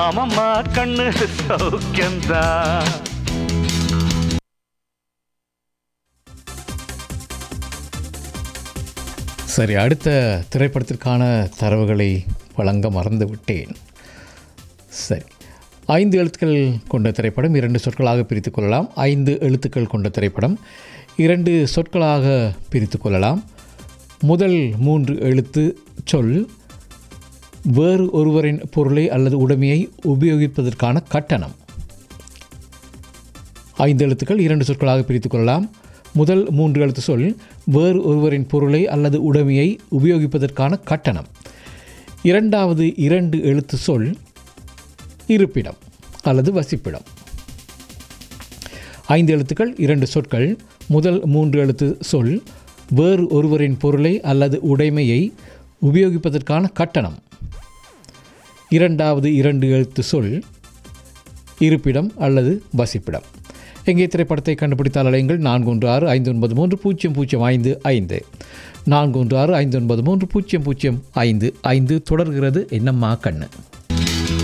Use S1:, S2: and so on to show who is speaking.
S1: ஆமம்மா கண்ணு சௌக்கியம்தான்
S2: சரி அடுத்த திரைப்படத்திற்கான தரவுகளை வழங்க மறந்து விட்டேன் சரி ஐந்து எழுத்துக்கள் கொண்ட திரைப்படம் இரண்டு சொற்களாக பிரித்து கொள்ளலாம் ஐந்து எழுத்துக்கள் கொண்ட திரைப்படம் இரண்டு சொற்களாக பிரித்து கொள்ளலாம் முதல் மூன்று எழுத்து சொல் வேறு ஒருவரின் பொருளை அல்லது உடைமையை உபயோகிப்பதற்கான கட்டணம் ஐந்து எழுத்துக்கள் இரண்டு சொற்களாக பிரித்து கொள்ளலாம் முதல் மூன்று எழுத்து சொல் வேறு ஒருவரின் பொருளை அல்லது உடைமையை உபயோகிப்பதற்கான கட்டணம் இரண்டாவது இரண்டு எழுத்து சொல் இருப்பிடம் அல்லது வசிப்பிடம் ஐந்து எழுத்துக்கள் இரண்டு சொற்கள் முதல் மூன்று எழுத்து சொல் வேறு ஒருவரின் பொருளை அல்லது உடைமையை உபயோகிப்பதற்கான கட்டணம் இரண்டாவது இரண்டு எழுத்து சொல் இருப்பிடம் அல்லது வசிப்பிடம் எங்கே திரைப்படத்தை கண்டுபிடித்தால் அலையுங்கள் நான்கு ஒன்று ஆறு ஐந்து ஒன்பது மூன்று பூஜ்ஜியம் பூஜ்ஜியம் ஐந்து ஐந்து நான்கு ஒன்று ஆறு ஐந்து ஒன்பது மூன்று பூஜ்ஜியம் பூஜ்ஜியம் ஐந்து ஐந்து தொடர்கிறது என்னம்மா கண்ணு